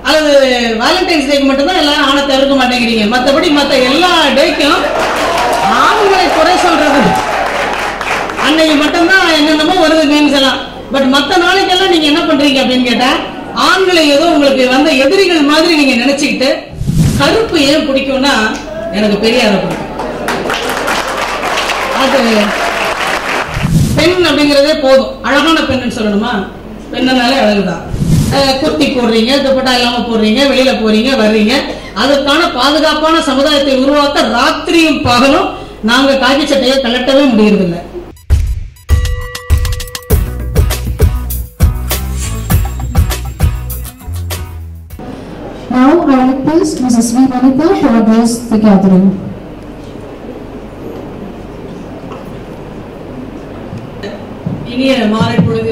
அல்லது வேலண்டைன்ஸ் டேக்கு மட்டும்தான் எல்லாரும் ஆணை தவிர்க்க மாட்டேங்கிறீங்க மற்றபடி மற்ற எல்லா டேக்கும் ஆண்களை குறை சொல்றது அன்னைக்கு மட்டும்தான் என்னென்னமோ வருது மீன்ஸ் எல்லாம் பட் மற்ற நாளைக்கெல்லாம் நீங்க என்ன பண்றீங்க அப்படின்னு கேட்டா ஆண்களை ஏதோ உங்களுக்கு வந்த எதிரிகள் மாதிரி நீங்க நினைச்சுக்கிட்டு கருப்பு ஏன் பிடிக்கும்னா எனக்கு பெரியார பிடிக்கும் அது பெண் அப்படிங்கிறதே போதும் அழகான பெண்ணுன்னு சொல்லணுமா பெண்ணுனாலே அழகுதான் அஹ் குர்த்தி போடுறீங்க துப்பட்டா இல்லாம போடுறீங்க வெளியில போறீங்க வர்றீங்க அதற்கான பாதுகாப்பான சமுதாயத்தை உருவாக்க ராத்திரியும் பகலும் நாங்க காக்கி சட்டையை கலட்டவே முடியறதில்லை Now I request Mrs. V. Vanitha to address the gathering. இனிய மாலை பொழுது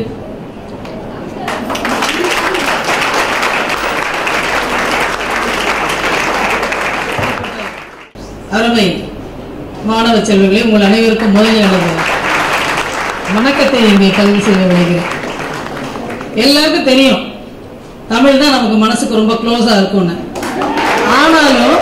அருமை மாணவ செல்வங்களே உங்கள் அனைவருக்கும் முதலில் எனது வணக்கத்தை இங்கே பதிவு செய்ய வருகிறேன் எல்லாருக்கும் தெரியும் தமிழ் தான் நமக்கு மனசுக்கு ரொம்ப க்ளோஸா இருக்கும்னு ஆனாலும்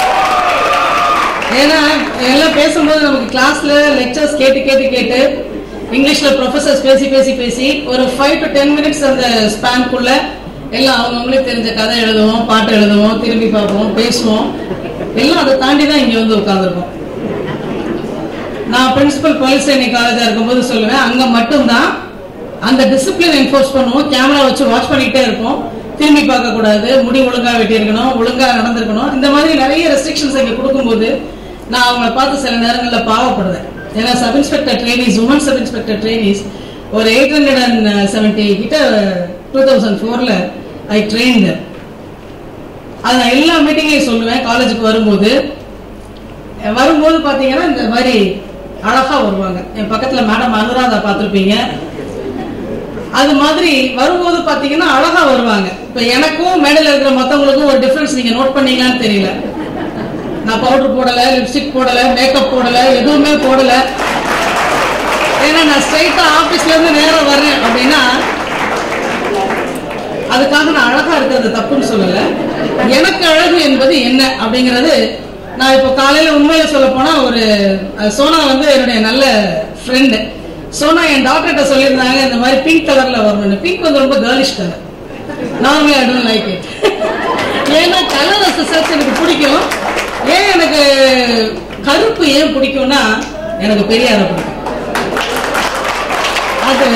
ஏன்னா எல்லாம் பேசும்போது நமக்கு கிளாஸ்ல லெக்சர்ஸ் கேட்டு கேட்டு கேட்டு இங்கிலீஷ்ல ப்ரொஃபசர்ஸ் பேசி பேசி பேசி ஒரு ஃபைவ் டு டென் மினிட்ஸ் அந்த ஸ்பேன்குள்ள எல்லாம் அவங்கவுங்களே தெரிஞ்ச கதை எழுதுவோம் பாட்டு எழுதுவோம் திரும்பி பார்ப்போம் பேசுவோம் எல்லாம் அதை தாண்டி தான் இங்க வந்து உட்காந்துருக்கோம் நான் பிரின்சிபல் பாலிசேனி காலேஜா இருக்கும்போது சொல்லுவேன் அங்க மட்டும்தான் அந்த டிசிப்ளின் என்ஃபோர்ஸ் பண்ணுவோம் கேமரா வச்சு வாட்ச் பண்ணிக்கிட்டே இருப்போம் திரும்பி பார்க்க கூடாது முடி ஒழுங்கா வெட்டியிருக்கணும் ஒழுங்கா நடந்திருக்கணும் இந்த மாதிரி நிறைய ரெஸ்ட்ரிக்ஷன்ஸ் இங்க கொடுக்கும்போது நான் அவங்கள பார்த்து சில நேரங்கள்ல பாவப்படுவேன் ஏன்னா sub inspector trainees woman sub inspector trainees ஒரு எயிட் ஹண்ட்ரட் அண்ட் செவன்டி கிட்ட டூ தௌசண்ட் ஃபோர்ல ஐ ட்ரெயின் அது நான் எல்லா மீட்டிங்லையும் சொல்லுவேன் காலேஜுக்கு வரும்போது வரும்போது பாத்தீங்கன்னா இந்த மாதிரி அழகா வருவாங்க என் பக்கத்துல மேடம் அனுராதா பார்த்திருப்பீங்க அது மாதிரி வரும்போது பாத்தீங்கன்னா அழகா வருவாங்க இப்ப எனக்கும் மேடையில இருக்கிற மத்தவங்களுக்கும் ஒரு டிஃபரன்ஸ் நீங்க நோட் பண்ணீங்களான்னு தெரியல நான் பவுடர் போடல லிப்ஸ்டிக் போடல மேக்கப் போடல எதுவுமே போடல ஏன்னா நான் ஸ்ட்ரைட்டா ஆபீஸ்ல இருந்து நேரம் வர்றேன் அப்படின்னா அதுக்காக நான் அழகா இருக்கிறது தப்புன்னு சொல்லல எனக்கு அழகு என்பது என்ன அப்படிங்கிறது நான் இப்போ காலையில உண்மையில சொல்ல போனா ஒரு அஹ், சோனா வந்து என்னுடைய நல்ல ஃப்ரெண்டு சோனா என் டாக்டர்கிட்ட சொல்லியிருந்தாங்க இந்த மாதிரி பிங்க் கலர்ல வரணும்னு பிங்க் வந்து ரொம்ப girlish colour normally I don't like it ஏன்னா கலர் சர்ச் எனக்கு பிடிக்கும் ஏன் எனக்கு கருப்பு ஏன் பிடிக்கும்னா எனக்கு பெரியார பிடிக்கும் அது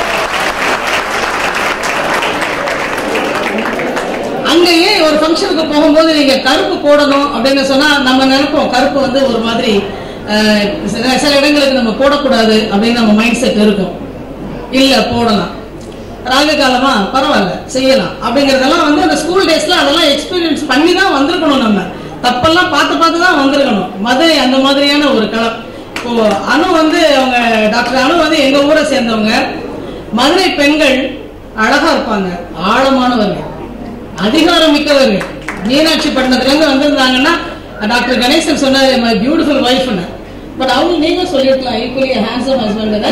அங்கேயே ஒரு ஃபங்க்ஷனுக்கு போகும்போது நீங்க கருப்பு போடணும் அப்படின்னு சொன்னா நம்ம நினைப்போம் கருப்பு வந்து ஒரு மாதிரி அஹ், சில சில இடங்களுக்கு நம்ம போடக்கூடாது அப்படின்னு நம்ம மைண்ட் செட் இருக்கும் இல்ல போடலாம் ராக காலமா பரவாயில்ல செய்யலாம் அப்படிங்கறதெல்லாம் வந்து அந்த ஸ்கூல் டேஸ்ல அதெல்லாம் எக்ஸ்பீரியன்ஸ் பண்ணி தான் வந்திருக்கணும் நம்ம தப்பெல்லாம் பார்த்து பார்த்து தான் வந்திருக்கணும் மதுரை அந்த மாதிரியான ஒரு களம் இப்போ அனு வந்து அவங்க டாக்டர் அனு வந்து எங்க ஊரை சேர்ந்தவங்க மதுரை பெண்கள் அழகா இருப்பாங்க ஆழமானவர்கள் அதிகாரம் மிக்கவர்கள் மீனாட்சி பட்டணத்துல இருந்து வந்திருந்தாங்கன்னா டாக்டர் கணேசன் சொன்னாரு மை பியூட்டிஃபுல் ஒய்ஃப்னு பட் அவங்க நீங்க சொல்லிருக்கலாம் ஈக்குவலி ஹேண்ட்ஸம் ஹஸ்பண்ட்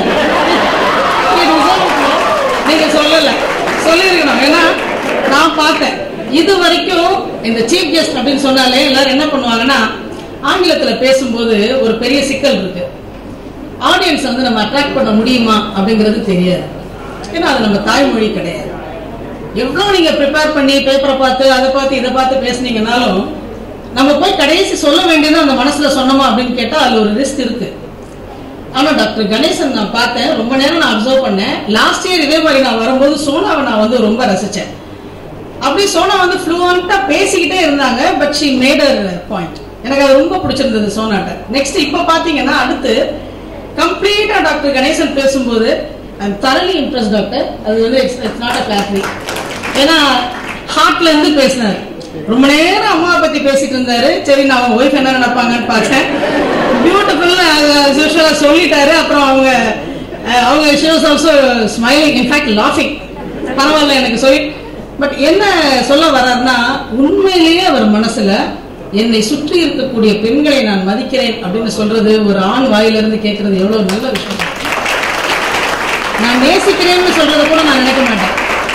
நீங்க சொல்லல சொல்லிருக்கணும் ஏன்னா நான் பார்த்தேன் இது வரைக்கும் இந்த சீஃப் கெஸ்ட் அப்படின்னு சொன்னாலே எல்லாரும் என்ன பண்ணுவாங்கன்னா ஆங்கிலத்துல பேசும்போது ஒரு பெரிய சிக்கல் இருக்கு ஆடியன்ஸ் வந்து நம்ம அட்ராக்ட் பண்ண முடியுமா அப்படிங்கிறது தெரியாது ஏன்னா அது நம்ம தாய்மொழி கிடையாது எவ்வளவு நீங்க ப்ரிப்பேர் பண்ணி பேப்பரை பார்த்து அதை பார்த்து இதை பார்த்து பேசுனீங்கனாலும் நம்ம போய் கடைசி சொல்ல வேண்டியது அந்த மனசுல சொன்னோமா அப்படின்னு கேட்டா அதுல ஒரு ரிஸ்க் இருக்கு ஆனா டாக்டர் கணேசன் நான் பார்த்தேன் ரொம்ப நேரம் நான் அப்சர்வ் பண்ணேன் லாஸ்ட் இயர் இதே மாதிரி நான் வரும்போது சோனாவை நான் வந்து ரொம்ப ரசிச்சேன் அப்படி சோனா வந்து ஃப்ளூவண்டா பேசிக்கிட்டே இருந்தாங்க பட் ஷி மேடர் பாயிண்ட் எனக்கு அது ரொம்ப பிடிச்சிருந்தது சோனாட்ட நெக்ஸ்ட் இப்ப பாத்தீங்கன்னா அடுத்து கம்ப்ளீட்டா டாக்டர் கணேசன் பேசும்போது ஐம் தரலி இம்ப்ரெஸ் டாக்டர் அது வந்து it's it's not a classily ஏன்னா ஹார்ட்ல இருந்து பேசினாரு ரொம்ப நேரம் அம்மாவை பத்தி பேசிட்டு இருந்தாரு சரி நான் அவங்க ஒய்ஃப் என்ன நினைப்பாங்கன்னு பார்த்தேன் பியூட்டிஃபுல் யூஸ்வலா சொல்லிட்டாரு அப்புறம் அவங்க அஹ், அவங்க she was also smiling in fact லாஃபிங் பரவாயில்ல எனக்கு சொல்லி பட் என்ன சொல்ல வர்றாருன்னா உண்மையிலேயே அவர் மனசுல என்னை சுற்றி இருக்கக்கூடிய பெண்களை நான் மதிக்கிறேன் அப்படின்னு சொல்றது ஒரு ஆண் வாயிலிருந்து கேட்கறது எவ்வளவு நல்ல விஷயம் நான் நேசிக்கிறேன்னு சொல்றத கூட நான் நினைக்க மாட்டேன்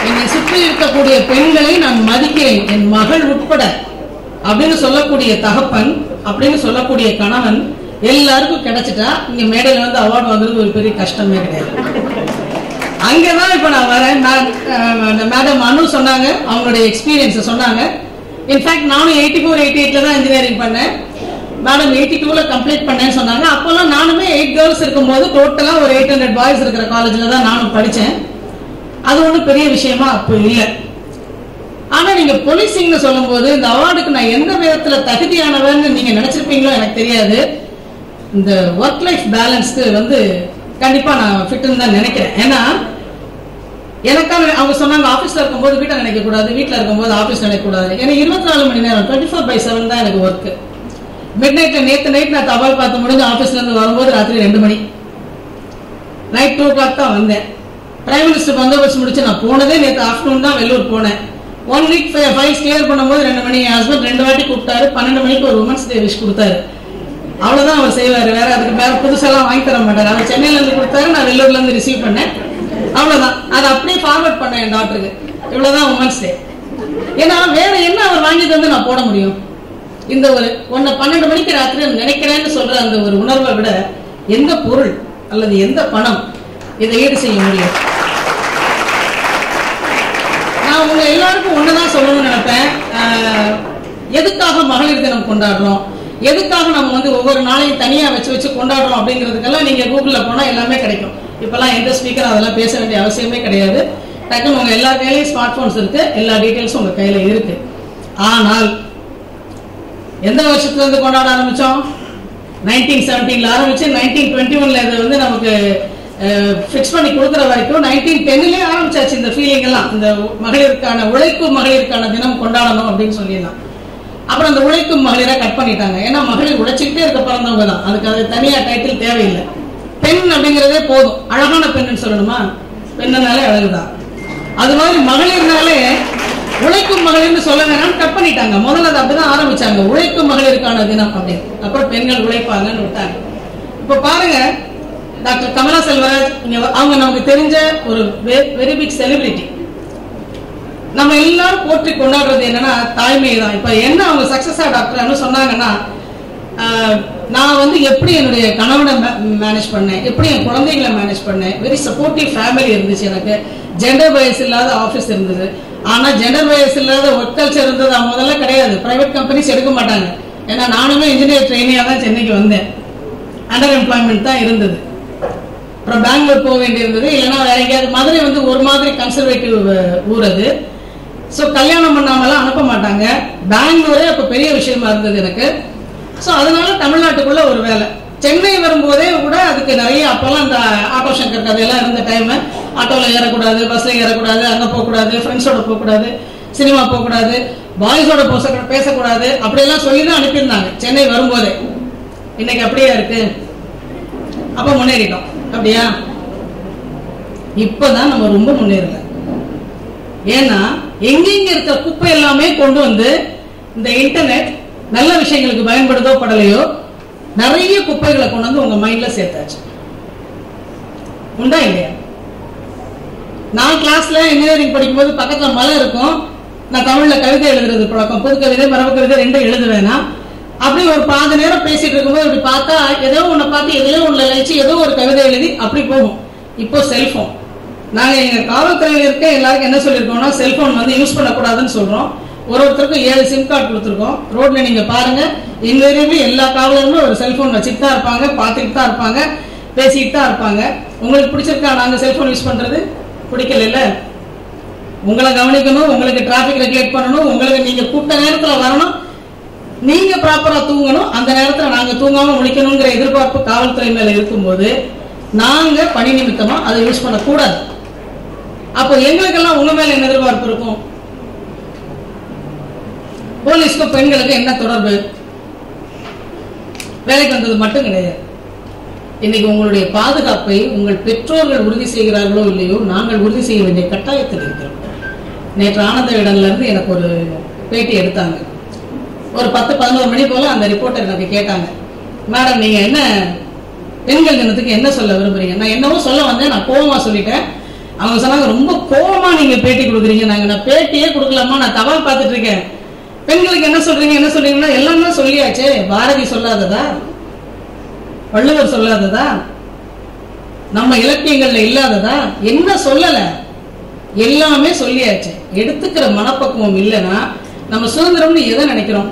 என்னை சுற்றி இருக்கக்கூடிய பெண்களை நான் மதிக்கிறேன் என் மகள் உட்பட அப்படின்னு சொல்லக்கூடிய தகப்பன் அப்படின்னு சொல்லக்கூடிய கணவன் எல்லாருக்கும் கிடைச்சிட்டா இங்க மேடையில வந்து அவார்டு வாங்குறது ஒரு பெரிய கஷ்டமே கிடையாது அங்கதான் இப்ப நான் வரேன் மேடம் அனு சொன்னாங்க அவங்களுடைய எக்ஸ்பீரியன்ஸ் சொன்னாங்க இன்ஃபேக்ட் நானும் எயிட்டி ஃபோர் எயிட்டி எயிட்ல தான் இன்ஜினியரிங் பண்ணேன் மேடம் எயிட்டி டூல கம்ப்ளீட் பண்ணேன்னு சொன்னாங்க அப்போல்லாம் நானுமே எயிட் கேர்ள்ஸ் இருக்கும்போது டோட்டலா ஒரு எயிட் ஹண்ட்ரட் பாய்ஸ் இருக்கிற காலேஜ்ல தான் நானும் படிச்சேன் அது ஒன்றும் பெரிய விஷயமா அப்போ இல்லை ஆனா நீங்க போலீசிங்னு சொல்லும்போது இந்த அவார்டுக்கு நான் எந்த விதத்துல தகுதியானவன்னு நீங்க நினைச்சிருப்பீங்களோ எனக்கு தெரியாது இந்த ஒர்க் லைஃப் பேலன்ஸ்க்கு வந்து கண்டிப்பா நான் ஃபிட்னு தான் நினைக்கிறேன் ஏன்னா எனக்கான அவங்க சொன்னாங்க ஆபீஸ்ல இருக்கும்போது வீட்டை நினைக்க கூடாது வீட்டுல இருக்கும்போது ஆபீஸ் நினைக்க கூடாது ஏன்னா இருபத்தி நாலு மணி நேரம் டுவெண்ட்டி ஃபோர் பை செவன் தான் எனக்கு ஒர்க் மிட் நைட்ல நேத்து நைட் நான் தபால் பார்த்து முடிஞ்சு ஆபீஸ்ல இருந்து வரும்போது ராத்திரி ரெண்டு மணி நைட் டூ கிளாக் தான் வந்தேன் பிரைம் மினிஸ்டர் பந்தோபஸ்து முடிச்சு நான் போனதே நேற்று ஆஃப்டர்நூன் தான் வெள்ளூர் போனேன் ஒன் வீக் ஃபைல்ஸ் கிளியர் பண்ணும்போது ரெண்டு மணி என் ஹஸ்பண்ட் ரெண்டு வாட்டி கூப்பிட்டாரு பன்னெண்டு மணிக்கு ஒரு உமன்ஸ் டே விஷ் கொடுத்தாரு அவ்வளவுதான் அவர் செய்வாரு வேற அதுக்கு வேற புதுசெல்லாம் வாங்கி தர மாட்டாரு அவர் சென்னையில இருந்து கொடுத்தாரு நான் வெள்ளூர்ல இருந்து ரிசீவ் பண்ணேன் அவ்வளவுதான் அதை அப்படியே ஃபார்வர்ட் பண்ணேன் என் டாக்டருக்கு இவ்வளவுதான் உமன்ஸ் டே ஏன்னா வேற என்ன அவர் வாங்கி தந்து நான் போட முடியும் இந்த ஒரு ஒன்ன பன்னெண்டு மணிக்கு ராத்திரி நினைக்கிறேன்னு சொல்ற அந்த ஒரு உணர்வை விட எந்த பொருள் அல்லது எந்த பணம் இதை ஈடு செய்ய முடியும் நான் உங்க எல்லாருக்கும் ஒண்ணுதான் சொல்லணும்னு நினைப்பேன் ஆஹ், எதுக்காக மகளிர் தினம் கொண்டாடுறோம் எதுக்காக நம்ம வந்து ஒவ்வொரு நாளையும் தனியா வச்சு வச்சு கொண்டாடுறோம் அப்படிங்கிறதுக்கெல்லாம் நீங்க கூகுள்ல போனா எல்லாமே கிடைக்கும் இப்பெல்லாம் எந்த ஸ்பீக்கர் அதெல்லாம் பேச வேண்டிய அவசியமே கிடையாது டக்குன்னு உங்க எல்லா கையிலயும் ஸ்மார்ட் போன்ஸ் இருக்கு எல்லா டீடைல்ஸும் உங்க கையில இருக்கு ஆனால் எந்த வருஷத்துல இருந்து கொண்டாட ஆரம்பிச்சோம் நைன்டீன் செவன்டீன்ல ஆரம்பிச்சு நைன்டீன் டுவெண்ட்டி ஒன்ல இதை வந்து நமக்கு ஃபிக்ஸ் பண்ணி கொடுக்குற வரைக்கும் நைன்டீன் டென்னிலே ஆரம்பிச்சாச்சு இந்த ஃபீலிங் எல்லாம் இந்த மகளிருக்கான உழைக்கும் மகளிருக்கான தினம் கொண்டாடணும் அப்படின்னு சொல்லிடலாம் அப்புறம் அந்த உழைக்கும் மகளிரை கட் பண்ணிட்டாங்க ஏன்னா மகளிர் உழைச்சிக்கிட்டே இருக்க பிறந்தவங்க தான் அதுக்கு அது தனியா டைட்டில் தேவையில்லை பெண் அப்படிங்கிறதே போதும் அழகான பெண்ணுன்னு சொல்லணுமா பெண்ணுனாலே அழகுதான் அது மாதிரி மகளிர்னாலே உழைக்கும் மகளிர்னு சொல்ல வேணாம்னு கட் பண்ணிட்டாங்க முதல்ல அது அப்படிதான் ஆரம்பிச்சாங்க உழைக்கும் மகளிருக்கான தினம் அப்படின்னு அப்புறம் பெண்கள் உழைப்பாங்கன்னு விட்டாங்க இப்ப பாருங்க டாக்டர் கமலா செல்வராஜ் இங்க வ- அவங்க நமக்கு தெரிஞ்ச ஒரு வெரி பிக் செலிபிரிட்டி நம்ம எல்லாரும் போற்றி கொண்டாடுறது என்னன்னா தாய்மை தான் இப்ப என்ன அவங்க சக்சஸா டாக்டர்னு சொன்னாங்கன்னா ஆஹ், நான் வந்து எப்படி என்னுடைய கணவனை மேனேஜ் பண்ணேன் எப்படி என் குழந்தைகளை மேனேஜ் பண்ணேன் வெரி சப்போர்ட்டிவ் ஃபேமிலி இருந்துச்சு எனக்கு ஜெண்டர் பயஸ் இல்லாத ஆஃபீஸ் இருந்தது ஆனா ஜெண்டர் பயஸ் இல்லாத ஒர்க் கல்ச்சர் இருந்தது அது முதல்ல கிடையாது பிரைவேட் கம்பெனிஸ் எடுக்க மாட்டாங்க ஏன்னா நானுமே இன்ஜினியர் ட்ரெயினியா தான் சென்னைக்கு வந்தேன் அண்டர் எம்ப்ளாய்மெண்ட் தான் இருந்தது அப்புறம் பெங்களூர் போக வேண்டியிருந்தது இல்லைன்னா வேற எங்கேயாவது மதுரை வந்து ஒரு மாதிரி கன்சர்வேட்டிவ் ஊர் அது ஸோ கல்யாணம் பண்ணாமலாம் அனுப்ப மாட்டாங்க பெங்களூரே அப்போ பெரிய விஷயமா இருந்தது எனக்கு ஸோ அதனால தமிழ்நாட்டுக்குள்ள ஒரு வேலை சென்னை வரும்போதே கூட அதுக்கு நிறைய அப்பெல்லாம் இந்த ஆட்டோ சங்கர் கதையெல்லாம் இருந்த டைம் ஆட்டோவில் ஏறக்கூடாது பஸ்ல ஏறக்கூடாது அங்கே போகக்கூடாது ஃப்ரெண்ட்ஸோட போகக்கூடாது சினிமா போகக்கூடாது பாய்ஸோட பேச பேசக்கூடாது அப்படியெல்லாம் சொல்லி தான் அனுப்பியிருந்தாங்க சென்னை வரும்போதே இன்னைக்கு அப்படியே இருக்கு அப்ப முன்னேறிட்டோம் அப்படியா இப்பதான் நம்ம ரொம்ப முன்னேறல ஏன்னா எங்கெங்க இருக்க குப்பை எல்லாமே கொண்டு வந்து இந்த இன்டர்நெட் நல்ல விஷயங்களுக்கு பயன்படுதோ படலையோ நிறைய குப்பைகளை கொண்டு வந்து உங்க மைண்ட்ல சேர்த்தாச்சு உண்டா இல்லையா நான் கிளாஸ்ல இன்ஜினியரிங் படிக்கும்போது பக்கத்துல மலை இருக்கும் நான் தமிழ்ல கவிதை எழுதுறது பழக்கம் புது கவிதை மரபு கவிதை ரெண்டும் எழுதுவேனா அப்படி ஒரு பாதி நேரம் பேசிட்டு இருக்கும்போது இப்படி பார்த்தா ஏதோ ஒண்ணு பார்த்து எதையோ ஒண்ணு நினைச்சு ஏதோ ஒரு கவிதை எழுதி அப்படி போகும் இப்போ செல்போன் நாங்க எங்க காவல்துறையில இருக்க எல்லாருக்கும் என்ன சொல்லியிருக்கோம்னா செல்போன் வந்து யூஸ் பண்ணக்கூடாதுன்னு சொல்றோம் ஒரு ஒருத்தருக்கும் ஏழு சிம் கார்டு கொடுத்துருக்கோம் ரோட்ல நீங்க பாருங்க எங்க ஏரியாவே எல்லா காவலருமே ஒரு செல்போன் வச்சுட்டு தான் இருப்பாங்க பார்த்துக்கிட்டு தான் இருப்பாங்க பேசிக்கிட்டு தான் இருப்பாங்க உங்களுக்கு பிடிச்சிருக்கா நாங்க செல்போன் யூஸ் பண்றது பிடிக்கல உங்களை கவனிக்கணும் உங்களுக்கு டிராபிக் ரெகுலேட் பண்ணணும் உங்களுக்கு நீங்க கூட்ட நேரத்துல வரணும் நீங்க ப்ராப்பரா தூங்கணும் அந்த நேரத்துல நாங்க தூங்காம முழிக்கணுங்கிற எதிர்பார்ப்பு காவல்துறை மேல இருக்கும்போது நாங்க பணி நிமித்தமா அதை யூஸ் பண்ணக்கூடாது அப்போ எங்களுக்கெல்லாம் உங்க மேல என்ன எதிர்பார்ப்பு இருக்கும் போலீஸ்க்கும் பெண்களுக்கும் என்ன தொடர்பு வேலைக்கு வந்தது மட்டும் கிடையாது இன்னைக்கு உங்களுடைய பாதுகாப்பை உங்கள் பெற்றோர்கள் உறுதி செய்கிறார்களோ இல்லையோ நாங்கள் உறுதி செய்ய வேண்டிய கட்டாயத்தில் இருக்கிறோம் நேற்று ஆனந்த விடன்ல இருந்து எனக்கு ஒரு பேட்டி எடுத்தாங்க ஒரு பத்து பதினோரு மணி போல அந்த ரிப்போர்ட்டர் எனக்கு கேட்டாங்க மேடம் நீங்க என்ன பெண்கள் தினத்துக்கு என்ன சொல்ல விரும்புறீங்க நான் என்னவோ சொல்ல வந்தேன் நான் கோவமா சொல்லிட்டேன் அவங்க சொன்னாங்க ரொம்ப கோவமா நீங்க பேட்டி கொடுக்குறீங்க நாங்க நான் பேட்டியே கொடுக்கலாமா நான் தபால் பார்த்துட்டு இருக்கேன் பெண்களுக்கு என்ன சொல்றீங்க என்ன சொல்றீங்கன்னா எல்லாம் தான் சொல்லியாச்சே பாரதி சொல்லாததா வள்ளுவர் சொல்லாததா நம்ம இலக்கியங்கள்ல இல்லாததா என்ன சொல்லல எல்லாமே சொல்லியாச்சு எடுத்துக்கிற மனப்பக்குவம் இல்லைன்னா நம்ம சுதந்திரம்னு எதை நினைக்கிறோம்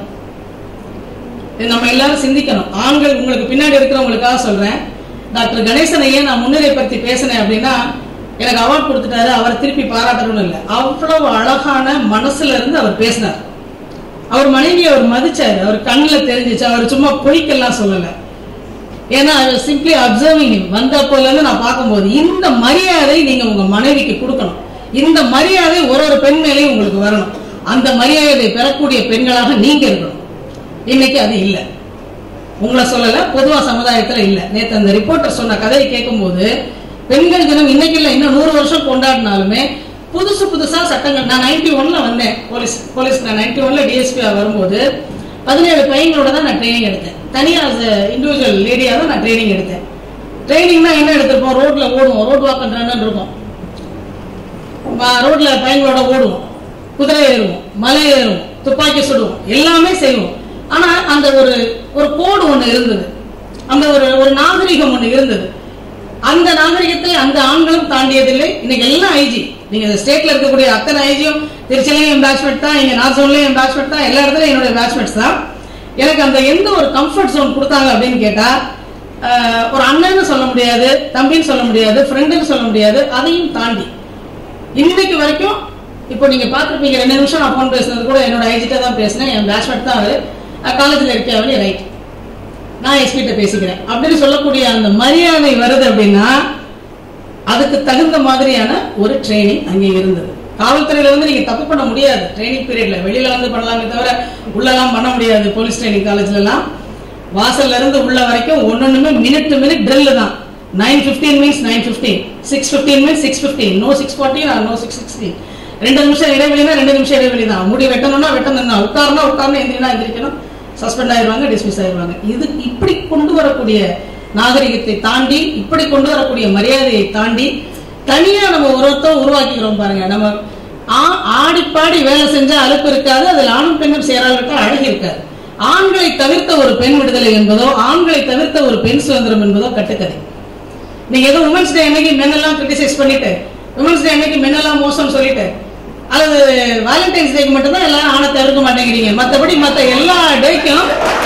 இது நம்ம எல்லாரும் சிந்திக்கணும் ஆண்கள் உங்களுக்கு பின்னாடி இருக்கிறவங்களுக்காக சொல்றேன் டாக்டர் கணேசன் ஐயா நான் முன்னிலைப்படுத்தி பேசினேன் அப்படின்னா எனக்கு அவார்ட் கொடுத்துட்டாரு அவரை திருப்பி பாராட்டணும்னு இல்லை அவ்வளவு அழகான மனசுல இருந்து அவர் பேசினார் அவர் மனைவி அவர் மதிச்சாரு அவர் கண்ணில் தெரிஞ்சிச்சு அவர் சும்மா பொய்க்கெல்லாம் சொல்லல ஏன்னா சிம்பிளி அப்சர்விங் வந்தப்போல இருந்து நான் பார்க்கும்போது இந்த மரியாதை நீங்க உங்க மனைவிக்கு கொடுக்கணும் இந்த மரியாதை ஒரு ஒரு பெண் மேலேயும் உங்களுக்கு வரணும் அந்த மரியாதை பெறக்கூடிய பெண்களாக நீங்க இருக்கணும் இன்னைக்கு அது இல்லை உங்களை சொல்லல பொதுவா சமுதாயத்துல இல்ல நேத்து அந்த ரிப்போர்ட்டர் சொன்ன கதையை கேட்கும்போது பெண்கள் தினம் இன்னைக்கு இல்ல இன்னும் நூறு வருஷம் கொண்டாடினாலுமே புதுசு புதுசா சட்டங்கள் நான் நைன்டி ஒன்ல வந்தேன் போலீஸ் போலீஸ் நான் நைன்டி ஒன்ல டிஎஸ்பி வரும்போது பதினேழு பையங்களோட தான் நான் ட்ரைனிங் எடுத்தேன் தனியா இண்டிவிஜுவல் லேடியா தான் நான் ட்ரைனிங் எடுத்தேன் ட்ரைனிங்னா என்ன எடுத்திருப்போம் ரோட்ல ஓடுவோம் ரோட் வாக் பண்றான்னு இருக்கும் வா- ரோட்ல பையங்களோட ஓடுவோம் குதிரை ஏறுவோம் மலை ஏறுவோம் துப்பாக்கி சுடுவோம் எல்லாமே செய்வோம் ஆனா அந்த ஒரு ஒரு கோடு ஒண்ணு இருந்தது அந்த ஒரு ஒரு நாகரிகம் ஒண்ணு இருந்தது அந்த நாகரிகத்தை அந்த ஆண்களும் தாண்டியதில்லை இன்னைக்கு எல்லாம் ஐஜி நீங்க ஸ்டேட்ல இருக்கக்கூடிய அத்தனை ஐஜியும் திருச்சிலையும் என் பேட்ச்மெட் தான் இங்க நாசோன்லயும் என் பேட்ச்மெட் தான் எல்லா இடத்துலயும் என்னுடைய பேட்ச்மெட்ஸ் தான் எனக்கு அந்த எந்த ஒரு கம்ஃபர்ட் ஜோன் கொடுத்தாங்க அப்படின்னு கேட்டா ஆஹ், ஒரு அண்ணன்னு சொல்ல முடியாது தம்பின்னு சொல்ல முடியாது ஃப்ரெண்டுன்னு சொல்ல முடியாது அதையும் தாண்டி இன்னைக்கு வரைக்கும் இப்போ நீங்க பார்த்திருப்பீங்க ரெண்டு நிமிஷம் நான் ஃபோன் பேசுனது கூட என்னோட ஐஜிட்ட தான் பேசினேன் என் பேட்ச்மெட் தான் அவரு காலேஜில் இருக்காவளி ரைட் நான் எஸ்பிட்ட பேசிக்கிறேன் அப்படின்னு சொல்லக்கூடிய அந்த மரியாதை வருது அப்படின்னா அதுக்கு தகுந்த மாதிரியான ஒரு ட்ரைனிங் அங்கே இருந்தது காவல்துறையில வந்து நீங்க தப்பு பண்ண முடியாது ட்ரைனிங் பீரியட்ல வெளியில வந்து பண்ணலாமே தவிர உள்ளெல்லாம் பண்ண முடியாது போலீஸ் ட்ரைனிங் காலேஜ்ல எல்லாம் வாசல்ல இருந்து உள்ள வரைக்கும் ஒன்னொன்னுமே மினிட் டு மினிட் ட்ரில் தான் nine fifteen means nine fifteen six fifteen means six fifteen no six forty no six sixteen ரெண்டு நிமிஷம் இடைவெளினா ரெண்டு நிமிஷம் இடைவெளி தான் முடி வெட்டணும்னா வெட்டணும் தான் உட்காரணும் உட்காரணும் எந்திரினா எந்திரிக்கணும் சஸ்பெண்ட் ஆயிருவாங்க டிஸ்மிஸ் ஆயிருவாங்க இது இப்படி கொண்டு வரக்கூடிய நாகரிகத்தை தாண்டி இப்படி கொண்டு வரக்கூடிய மரியாதையை தாண்டி தனியா நம்ம ஒருத்தம் உருவாக்கிக்கிறோம் பாருங்க நம்ம ஆ- ஆடி பாடி வேலை செஞ்சா அலுப்பு இருக்காது அதில் ஆணும் பெண்ணும் சேராவிட்டா அழகு இருக்காது ஆண்களை தவிர்த்த ஒரு பெண் விடுதலை என்பதோ ஆண்களை தவிர்த்த ஒரு பெண் சுதந்திரம் என்பதோ கட்டுக்கதை நீங்க ஏதோ உமன்ஸ் டே அன்னைக்கு men எல்லாம் கிரிட்டிசைஸ் பண்ணிட்டு உமன்ஸ் டே அன்னைக்கு men எல்லாம் மோசம் சொல்லிட்டு அல்லது வேலண்டைன்ஸ் டேக்கு மட்டும்தான் எல்லாரும் ஆணை தவிர்க்க மாட்டேங்கிறீங்க மத்தபடி மத்த எல்லா டேக்கும்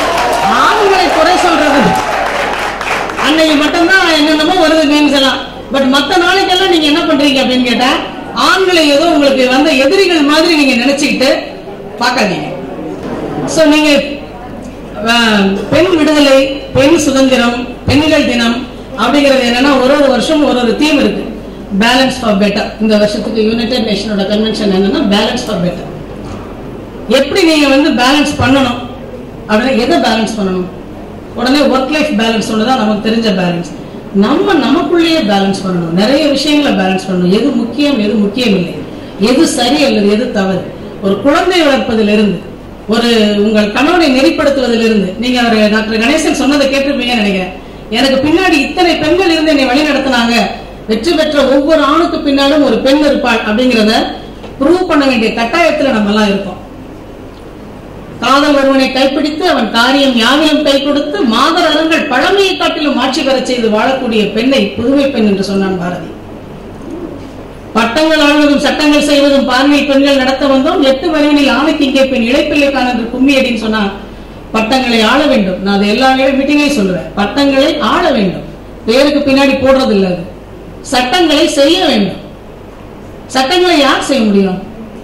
ஆண்களை குறை சொல்றது அன்னைக்கு மட்டும்தான் என்னென்னமோ வருது மீன்ஸ் எல்லாம் பட் மத்த நாளைக்கெல்லாம் நீங்க என்ன பண்றீங்க அப்படின்னு கேட்டா ஆண்களை ஏதோ உங்களுக்கு வந்த எதிரிகள் மாதிரி நீங்க நினைச்சுக்கிட்டு பார்க்காதீங்க சோ நீங்க அஹ், பெண் விடுதலை பெண் சுதந்திரம் பெண்கள் தினம் அப்படிங்கிறது என்னன்னா ஒரு ஒரு வருஷம் ஒரு ஒரு தீம் இருக்கு பேலன்ஸ் ஃபார் பெட்டர் இந்த வருஷத்துக்கு யுனைடெட் நேஷனோட கன்வென்ஷன் என்னன்னா பேலன்ஸ் ஃபார் பெட்டர் எப்படி நீங்க வந்து பேலன்ஸ் பண்ணணும் அப்படின்னா எதை பேலன்ஸ் பண்ணணும் உடனே ஒர்க் லைஃப் பேலன்ஸ் ஒன்று தான் நமக்கு தெரிஞ்ச பேலன்ஸ் நம்ம நமக்குள்ளேயே பேலன்ஸ் பண்ணணும் நிறைய விஷயங்களை பேலன்ஸ் பண்ணணும் எது முக்கியம் எது முக்கியம் இல்லை எது சரி அல்லது எது தவறு ஒரு குழந்தை வளர்ப்பதிலிருந்து ஒரு உங்கள் கணவனை நெறிப்படுத்துவதிலிருந்து நீங்க அவர் டாக்டர் கணேசன் சொன்னதை கேட்டிருப்பீங்கன்னு நினைக்கிறேன் எனக்கு பின்னாடி இத்தனை பெண்கள் இருந்து என்னை வழி நடத்தினாங்க வெற்றி பெற்ற ஒவ்வொரு ஆணுக்கு பின்னாலும் ஒரு பெண் இருப்பாள் அப்படிங்கிறத ப்ரூவ் பண்ண வேண்டிய கட்டாயத்துல நம்ம எல்லாம் இருக்கோம் காதல் ஒருவனை கைப்பிடித்து அவன் காரியம் யாவையும் கை கொடுத்து மாதர் அறங்கள் பழமையை காட்டிலும் ஆட்சி பெறச் செய்து வாழக்கூடிய பெண்ணை புதுமை பெண் என்று சொன்னான் பாரதி பட்டங்கள் ஆழ்வதும் சட்டங்கள் செய்வதும் பார்வை பெண்கள் நடத்த வந்தோம் எட்டு வரையினில் ஆணைக்கு இங்கே பெண் இழைப்பில்லை காணன்று கும்மி அடின்னு சொன்னா பட்டங்களை ஆள வேண்டும் நான் அது எல்லா மீட்டிங்கையும் சொல்லுவேன் பட்டங்களை ஆள வேண்டும் பேருக்கு பின்னாடி போடுறது இல்ல அது சட்டங்களை செய்ய வேண்டும் சட்டங்களை யார் செய்ய முடியும்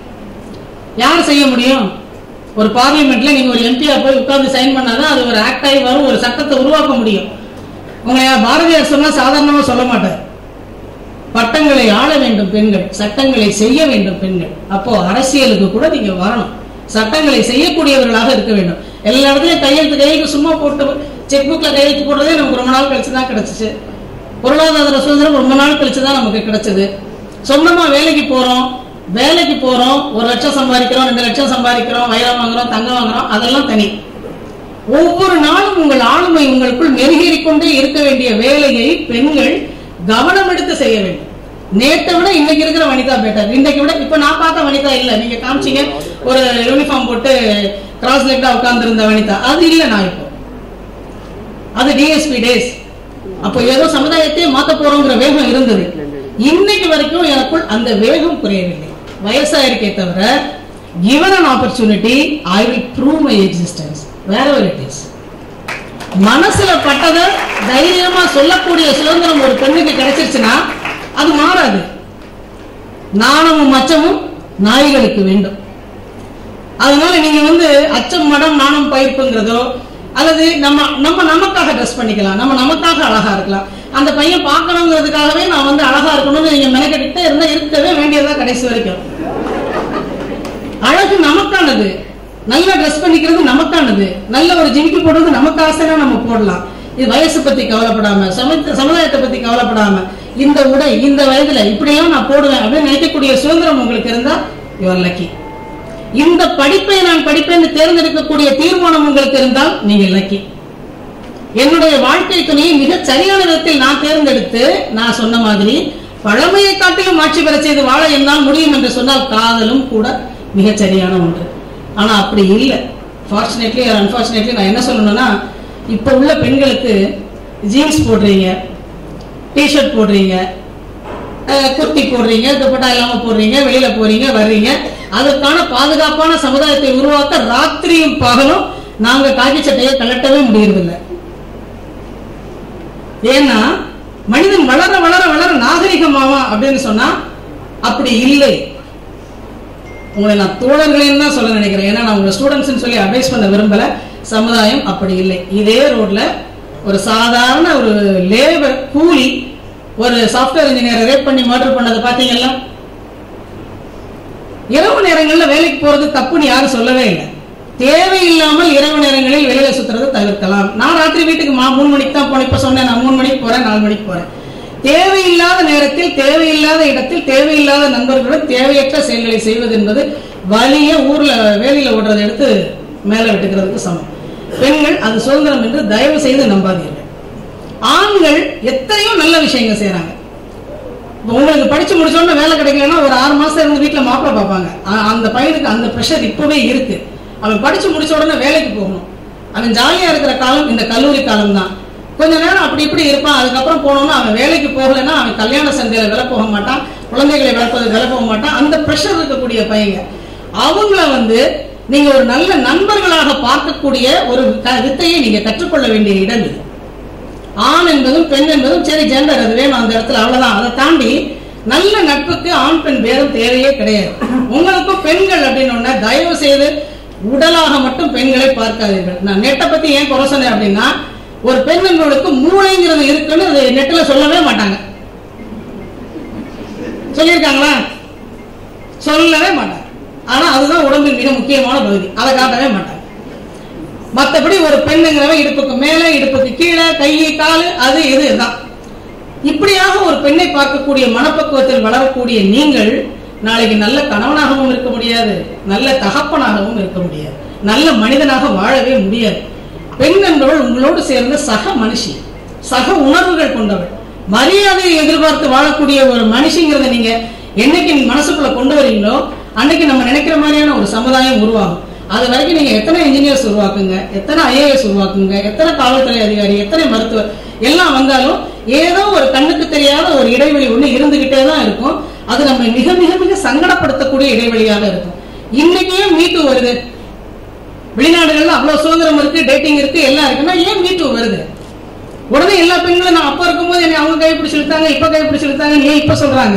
யார் செய்ய முடியும் ஒரு பார்லிமெண்ட்ல நீங்க ஒரு எம்பியா போய் உட்கார்ந்து சைன் பண்ணாதான் அது ஒரு ஆக்ட் ஆகி வரும் ஒரு சட்டத்தை உருவாக்க முடியும் உங்களை பாரதியார் சொன்னா சாதாரணமா சொல்ல மாட்டார் பட்டங்களை ஆள வேண்டும் பெண்கள் சட்டங்களை செய்ய வேண்டும் பெண்கள் அப்போ அரசியலுக்கு கூட நீங்க வரணும் சட்டங்களை செய்யக்கூடியவர்களாக இருக்க வேண்டும் எல்லா இடத்துலயும் கையெழுத்து கையெழுத்து சும்மா போட்டு செக் புக்ல கையெழுத்து போடுறதே நமக்கு ரொம்ப நாள் கழிச்சு தான் கிடைச்சிச்சு பொருளாதார சுதந்திரம் ரொம்ப நாள் கழிச்சு தான் நமக்கு கிடைச்சது சொந்தமா வேலைக்கு போறோம் வேலைக்கு போறோம் ஒரு லட்சம் சம்பாதிக்கிறோம் ரெண்டு லட்சம் சம்பாதிக்கிறோம் வைரம் வாங்குறோம் தங்கம் வாங்குறோம் அதெல்லாம் தனி ஒவ்வொரு நாளும் உங்கள் ஆளுமை உங்களுக்குள் மெருகேறிக் கொண்டே இருக்க வேண்டிய வேலையை பெண்கள் கவனம் எடுத்து செய்ய வேண்டும் நேத்தை விட இன்னைக்கு இருக்கிற வனிதா பெட்டர் இன்னைக்கு விட இப்ப நான் பார்த்த வனிதா இல்ல நீங்க காமிச்சீங்க ஒரு யூனிஃபார்ம் போட்டு கிராஸ் லெக்டா உட்கார்ந்து இருந்த வனிதா அது இல்ல நான் இப்போ அது டிஎஸ்பி டேஸ் அப்போ ஏதோ சமுதாயத்தையே மாத்த போறோங்கிற வேகம் இருந்தது இன்னைக்கு வரைக்கும் எனக்குள் அந்த வேகம் குறையவில்லை வயசா இருக்கே தவிர given an opportunity i will prove my existence wherever it is மனசுல பட்டதை தைரியமா சொல்லக்கூடிய சுதந்திரம் ஒரு பெண்ணுக்கு கிடைச்சிருச்சுன்னா அது மாறாது நாணமும் அச்சமும் நாய்களுக்கு வேண்டும் அதனால நீங்க வந்து அச்சம் மடம் நாணம் பயிர்ப்புங்கிறதோ அல்லது நம்ம நம்ம நமக்காக ட்ரெஸ் பண்ணிக்கலாம் நம்ம நமக்காக அழகா இருக்கலாம் அந்த பையன் பார்க்கணுங்கிறதுக்காகவே நான் வந்து அழகா இருக்கணும்னு நீங்க மெனக்கெட்டுட்டே இருந்தா இருக்கவே வேண்டியதா கடைசி வரைக்கும் அழகு நமக்கானது நல்லா ட்ரெஸ் பண்ணிக்கிறது நமக்கானது நல்ல ஒரு ஜிமிக்கி போடுறது நமக்கு ஆசைனா நம்ம போடலாம் இது வயசு பத்தி கவலைப்படாம சமத்த சமுதாயத்தை பத்தி கவலைப்படாம இந்த உடை இந்த வயதுல இப்படியெல்லாம் நான் போடுவேன் அப்படின்னு நினைக்கக்கூடிய சுதந்திரம் உங்களுக்கு இருந்தா யுவர் லக்கி இந்த படிப்பை நான் படிப்பேன்னு தேர்ந்தெடுக்கக்கூடிய தீர்மானம் உங்களுக்கு இருந்தால் நீங்க லக்கி என்னுடைய வாழ்க்கை துணையை மிக சரியான விதத்தில் நான் தேர்ந்தெடுத்து நான் சொன்ன மாதிரி பழமையை காட்டிலும் ஆட்சி பெற செய்து வாழ என்னால் முடியும் என்று சொன்னால் காதலும் கூட மிகச் சரியான ஒன்று ஆனா அப்படி இல்லை ஃபார்ச்சுனேட்லி ஆர் அன்பார்ச்சுனேட்லி நான் என்ன சொல்லணும்னா இப்போ உள்ள பெண்களுக்கு ஜீன்ஸ் போடுறீங்க டிஷர்ட் போடுறீங்க அஹ், குர்த்தி போடுறீங்க துப்பட்டா இல்லாம போடுறீங்க வெளியில போறீங்க வர்றீங்க அதற்கான பாதுகாப்பான சமுதாயத்தை உருவாக்க ராத்திரியும் பகலும் நாங்க காக்கி சட்டையை கலட்டவே முடியறதில்லை ஏன்னா மனிதன் வளர வளர வளர நாகரிகமாவான் அப்படின்னு சொன்னா அப்படி இல்லை உங்களை நான் தோழர்களையும் தான் சொல்ல நினைக்கிறேன் ஏன்னா நான் உங்களை ஸ்டூடெண்ட்ஸ் சொல்லி அட்வைஸ் பண்ண விரும்பல சமுதாயம் அப்படி இல்லை இதே ரோட்ல ஒரு சாதாரண ஒரு லேபர் கூலி ஒரு சாஃப்ட்வேர் இன்ஜினியரை ரேப் பண்ணி மர்டர் பண்ணதை பாத்தீங்களா இரவு நேரங்கள்ல வேலைக்கு போறது தப்புன்னு யாரும் சொல்லவே இல்லை தேவையில்லாமல் இரவு நேரங்களில் வெளியில சுத்துறதை தவிர்க்கலாம் நான் ராத்திரி வீட்டுக்கு மா மூணு மணிக்கு தான் போனேன் இப்ப சொன்னேன் நான் மூணு மணிக்கு போறேன் நாலு மணிக்கு போறேன் தேவையில்லாத நேரத்தில் தேவையில்லாத இடத்தில் தேவையில்லாத நண்பர்களுடன் தேவையற்ற செயல்களை செய்வது என்பது வலிய ஊர்ல வேலையில ஓடுறதை எடுத்து மேல விட்டுக்கிறதுக்கு சமம் பெண்கள் அது சுதந்திரம் என்று தயவு செய்து நம்பாதீர்கள் ஆண்கள் எத்தனையோ நல்ல விஷயங்கள் செய்றாங்க இப்ப உங்களுக்கு படிச்சு முடிச்சோன்னு வேலை கிடைக்கலன்னா ஒரு ஆறு மாசம் இருந்து வீட்டுல மாப்பிள்ளை பார்ப்பாங்க ஆ- அந்த பையனுக்கு அந்த ப்ரெஷர் இப்பவே இருக்கு அவன் படிச்சு முடிச்ச உடனே வேலைக்கு போகணும் அவன் ஜாலியா இருக்கிற காலம் இந்த கல்லூரி காலம் தான் கொஞ்ச நேரம் அப்படி இப்படி இருப்பான் அதுக்கப்புறம் போனோம்னா அவன் வேலைக்கு போகலைன்னா அவன் கல்யாண சந்தையில விலை போக மாட்டான் குழந்தைகளை வளர்ப்பது விலை போக மாட்டான் அந்த ப்ரெஷர் இருக்கக்கூடிய பையங்க அவங்கள வந்து நீங்க ஒரு நல்ல நண்பர்களாக பார்க்கக்கூடிய ஒரு க- வித்தையை நீங்க கற்றுக்கொள்ள வேண்டிய இடம் இது ஆண் என்பதும் பெண் என்பதும் சரி ஜெண்டர் அது வேணும் அந்த இடத்துல அவ்வளவுதான் அதை தாண்டி நல்ல நட்புக்கு ஆண் பெண் பேரும் தேவையே கிடையாது உங்களுக்கும் பெண்கள் அப்படின்னு ஒண்ணு தயவு செய்து உடலாக மட்டும் பெண்களை பார்க்காதீர்கள் நான் நெட்டை பத்தி ஏன் குறை சொன்னேன் அப்படின்னா ஒரு பெண் என்பவளுக்கு மூளைங்கிறது இருக்குன்னு அது நெட்டில் சொல்லவே மாட்டாங்க சொல்லியிருக்காங்களா சொல்லவே மாட்டாங்க ஆனா அதுதான் உடம்பின் மிக முக்கியமான பகுதி அதை காட்டவே மாட்டாங்க மத்தபடி ஒரு பெண்ணுங்கிறவ இடுப்புக்கு மேல இடுப்புக்கு கீழே கை காலு அது இது தான் இப்படியாக ஒரு பெண்ணை பார்க்கக்கூடிய மனப்பக்குவத்தில் வளரக்கூடிய நீங்கள் நாளைக்கு நல்ல கணவனாகவும் இருக்க முடியாது நல்ல தகப்பனாகவும் இருக்க முடியாது நல்ல மனிதனாக வாழவே முடியாது பெண் என்பவள் உங்களோடு சேர்ந்த சக மனுஷி சக உணர்வுகள் கொண்டவள் மரியாதையை எதிர்பார்த்து வாழக்கூடிய ஒரு மனுஷிங்கிறத நீங்க என்னைக்கு மனசுக்குள்ள கொண்டு வரீங்களோ அன்னைக்கு நம்ம நினைக்கிற மாதிரியான ஒரு சமுதாயம் உருவாகும் அது வரைக்கும் நீங்க எத்தனை இன்ஜினியர்ஸ் உருவாக்குங்க எத்தனை ஐஏஎஸ் உருவாக்குங்க எத்தனை காவல்துறை அதிகாரி எத்தனை மருத்துவர் எல்லாம் வந்தாலும் ஏதோ ஒரு கண்ணுக்கு தெரியாத ஒரு இடைவெளி ஒண்ணு இருந்துகிட்டே தான் இருக்கும் அது நம்ம மிக மிக மிக சங்கடப்படுத்தக்கூடிய இடைவெளியாக இருக்கும் இன்னைக்கே மீட்டு வருது வெளிநாடுகள்ல அவ்வளவு சுதந்திரம் இருக்கு டேட்டிங் இருக்கு எல்லாம் இருக்குன்னா ஏன் மீட்டு வருது உடனே எல்லா பெண்களும் நான் அப்ப இருக்கும்போது என்னை அவங்க கைப்பிடிச்சு இழுத்தாங்க இப்ப கைப்பிடிச்சு இழுத்தாங்க ஏன் இப்ப சொல்றாங்க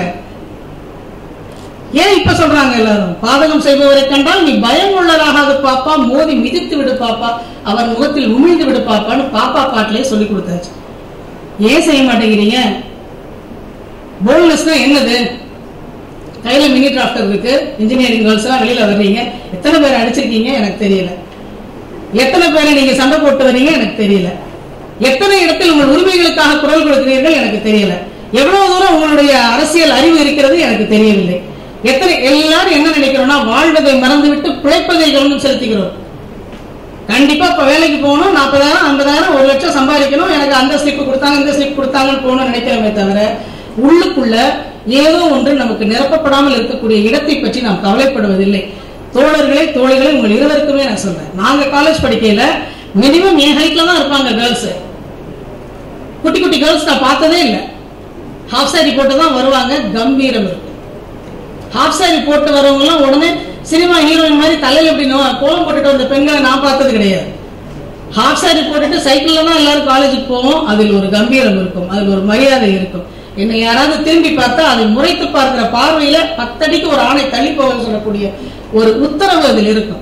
ஏன் இப்ப சொல்றாங்க எல்லாரும் பாதகம் செய்பவரை கண்டால் நீ பயம் உள்ளதாகாது பாப்பா மோதி மிதித்து விடு பாப்பா அவர் முகத்தில் உமிழ்ந்து விடு பாப்பான்னு பாப்பா பாட்டிலே சொல்லி கொடுத்தாச்சு ஏன் செய்ய மாட்டேங்கிறீங்க போல்னஸ்னா என்னது கையில மினி டிராஃப்டர் இருக்கு இன்ஜினியரிங் கேர்ள்ஸ் எல்லாம் வெளியில வர்றீங்க எத்தனை பேர் அடிச்சிருக்கீங்க எனக்கு தெரியல எத்தனை பேரை நீங்க சண்டை போட்டு வர்றீங்க எனக்கு தெரியல எத்தனை இடத்தில் உங்கள் உரிமைகளுக்காக குரல் கொடுக்கிறீர்கள் எனக்கு தெரியல எவ்வளவு தூரம் உங்களுடைய அரசியல் அறிவு இருக்கிறது எனக்கு தெரியவில்லை எத்தனை எல்லாரும் என்ன நினைக்கிறோம்னா வாழ்வதை மறந்துவிட்டு பிழைப்பதை கவனம் செலுத்துகிறோம் கண்டிப்பா இப்ப வேலைக்கு போகணும் நாற்பதாயிரம் ஐம்பதாயிரம் ஒரு லட்சம் சம்பாதிக்கணும் எனக்கு அந்த ஸ்லிப் கொடுத்தாங்க இந்த ஸ்லிப் கொடுத்தாங்கன்னு போகணும்னு நினைக்கிறோமே தவிர உள்ளுக்குள்ள ஏதோ ஒன்று நமக்கு நிரப்பப்படாமல் இருக்கக்கூடிய இடத்தை பற்றி நாம் கவலைப்படுவதில்லை தோழர்களே தோழிகளே உங்கள் இருவருக்குமே நான் சொல்றேன் நாங்க காலேஜ் படிக்கையில மினிமம் என் ஹைட்ல தான் இருப்பாங்க கேர்ள்ஸ் குட்டி குட்டி கேர்ள்ஸ் நான் பார்த்ததே இல்லை ஹாஃப் சாரி போட்டு தான் வருவாங்க கம்பீரம் இருக்கும் ஹாஃப் சாரி போட்டு வரவங்க எல்லாம் உடனே சினிமா ஹீரோயின் மாதிரி தலையில இப்படி நோ- கோலம் போட்டுட்டு வந்த பெண்களை நான் பார்த்தது கிடையாது ஹாஃப் சாரி போட்டுட்டு சைக்கிள்ல தான் எல்லாரும் காலேஜுக்கு போவோம் அதில் ஒரு கம்பீரம் இருக்கும் அதில் ஒரு மரியாதை இருக்கும் என்னை யாராவது திரும்பி பார்த்தா அதை முறைத்து பார்க்கிற பார்வையில பத்தடிக்கு ஒரு ஆணை தள்ளி போக சொல்லக்கூடிய ஒரு உத்தரவு அதில் இருக்கும்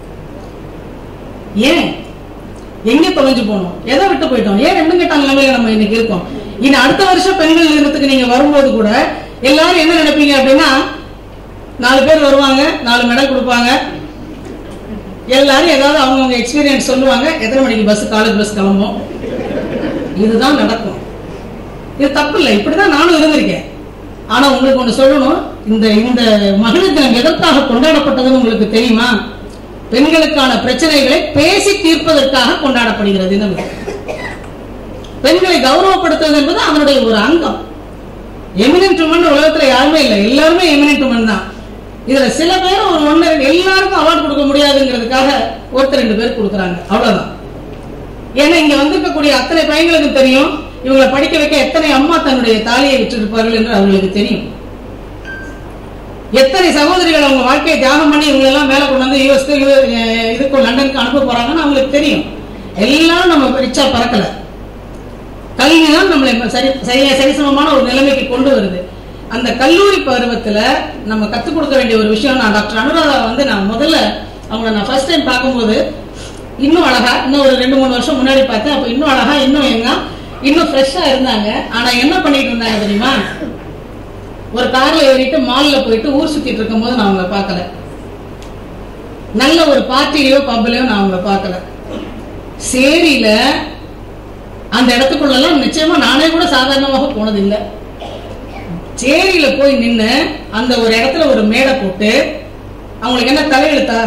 ஏன் எங்க தொலைஞ்சு போனோம் எதை விட்டு போயிட்டோம் ஏன் ரெண்டு கட்ட நிலைமையில நம்ம இன்னைக்கு இருக்கோம் இனி அடுத்த வருஷம் பெண்கள் தினத்துக்கு நீங்க வரும்போது கூட எல்லாரும் என்ன நினைப்பீங்க அப்படின்னா நாலு பேர் வருவாங்க நாலு மெடல் கொடுப்பாங்க எல்லாரும் ஏதாவது அவங்கவுங்க எக்ஸ்பீரியன்ஸ் சொல்லுவாங்க எத்தனை மணிக்கு பஸ் காலேஜ் பஸ் கிளம்பும் இதுதான் நடக்கும் இது தப்பு இல்லை இப்படிதான் நானும் இருந்திருக்கேன் ஆனா உங்களுக்கு ஒண்ணு சொல்லணும் இந்த இந்த மகளிர் தினம் எதற்காக கொண்டாடப்பட்டதுன்னு உங்களுக்கு தெரியுமா பெண்களுக்கான பிரச்சனைகளை பேசி தீர்ப்பதற்காக கொண்டாடப்படுகிறது தினம் இது. பெண்களை கௌரவப்படுத்துவது என்பது அவனுடைய ஒரு அங்கம் எமினன்ட் உமன் உலகத்துல யாருமே இல்லை எல்லாருமே எமினன்ட் உமன் தான் இதுல சில பேர் ஒரு ஒன்னு ரெண்டு எல்லாருக்கும் அவார்டு கொடுக்க முடியாதுங்கிறதுக்காக ஒருத்தர் ரெண்டு பேர் கொடுக்குறாங்க அவ்வளவுதான் ஏன்னா இங்க வந்திருக்கக்கூடிய அத்தனை பையன்களுக்கு தெரியும் இவங்களை படிக்க வைக்க எத்தனை அம்மா தன்னுடைய தாலியை விற்றிருப்பார்கள் என்று அவர்களுக்கு தெரியும் எத்தனை சகோதரிகள் அவங்க வாழ்க்கையை தியாகம் பண்ணி இவங்க எல்லாம் மேல கொண்டு வந்து யூஎஸ்க்கு இதுக்கு லண்டனுக்கு அனுப்ப போறாங்கன்னு அவங்களுக்கு தெரியும் எல்லாரும் நம்ம ரிச்சா பறக்கல கல்வி தான் நம்மளை இப்ப சரி சரியா சரிசமமான ஒரு நிலைமைக்கு கொண்டு வருது அந்த கல்லூரி பருவத்துல நம்ம கத்துக் கொடுக்க வேண்டிய ஒரு விஷயம் நான் டாக்டர் அனுராதா வந்து நான் முதல்ல அவங்கள நான் ஃபர்ஸ்ட் டைம் பார்க்கும்போது இன்னும் அழகா இன்னும் ஒரு ரெண்டு மூணு வருஷம் முன்னாடி பார்த்தேன் அப்ப இன்னும் அழகா இன்னும் எங்க இன்னும் ஃப்ரெஷ்ஷா இருந்தாங்க ஆனா என்ன பண்ணிட்டு இருந்தாங்க தெரியுமா ஒரு கார்ல ஏறிட்டு மால்ல போயிட்டு ஊர் சுத்திட்டு இருக்கும்போது நான் அவங்கள பார்க்கல நல்ல ஒரு பார்ட்டிலையோ பப்லயோ நான் அவங்கள பார்க்கல சேரியில அந்த இடத்துக்குள்ளெல்லாம் நிச்சயமா நானே கூட சாதாரணமாக போனது இல்ல சேரியில போய் நின்னு அந்த ஒரு இடத்துல ஒரு மேடை போட்டு அவங்களுக்கு என்ன தலையெழுத்தா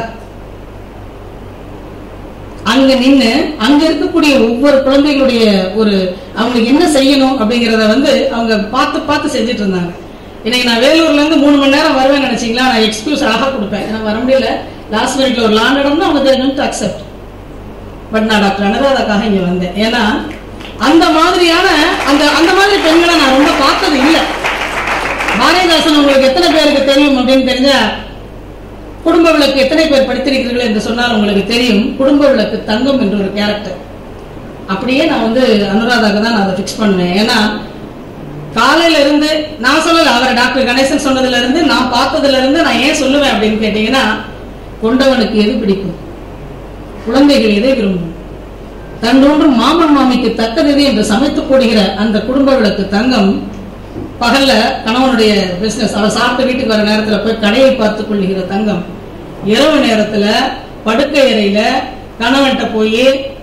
அங்க நின்னு அங்க இருக்கக்கூடிய ஒவ்வொரு குழந்தைகளுடைய ஒரு அவங்களுக்கு என்ன செய்யணும் அப்படிங்கறத வந்து அவங்க பார்த்து பார்த்து செஞ்சுட்டு இருந்தாங்க இன்னைக்கு நான் வேலூர்ல இருந்து மூணு மணி நேரம் வருவேன் நினைச்சீங்களா நான் எக்ஸ்கியூஸ் அழகா கொடுப்பேன் எனக்கு வர முடியல லாஸ்ட் மினிட்ல ஒரு லாங் இடம்னா அவங்க தேர்ந்து அக்செப்ட் பட் நான் டாக்டர் அனுராதாக்காக இங்க வந்தேன் ஏன்னா அந்த மாதிரியான அந்த அந்த மாதிரி பெண்களை நான் ரொம்ப பார்த்தது இல்லை பாரதிதாசன் உங்களுக்கு எத்தனை பேருக்கு தெரியும் அப்படின்னு தெரிஞ்சா குடும்ப விளக்கு எத்தனை பேர் படித்திருக்கிறீர்கள் என்று சொன்னால் உங்களுக்கு தெரியும் குடும்ப விளக்கு தங்கம் என்ற ஒரு கேரக்டர் அப்படியே நான் வந்து அனுராதாக்கு தான் நான் அதை ஃபிக்ஸ் பண்ணுவேன் ஏன்னா காலையில இருந்து நான் சொல்லல அவர் டாக்டர் கணேசன் சொன்னதுல இருந்து நான் பார்த்ததுல இருந்து நான் ஏன் சொல்லுவேன் அப்படின்னு கேட்டீங்கன்னா கொண்டவனுக்கு எது பிடிக்கும் குழந்தைகள் எதை விரும்பும் தன்னோன்றும் மாமன் மாமிக்கு தக்கது என்று சமைத்து போடுகிற அந்த குடும்ப விளக்கு தங்கம் பகல்ல கணவனுடைய பிசினஸ் அவ சாப்பிட்டு வீட்டுக்கு வர நேரத்துல போய் கடையை பார்த்து கொள்ளுகிற தங்கம் இரவு நேரத்துல படுக்கை அறையில கணவன்கிட்ட போய்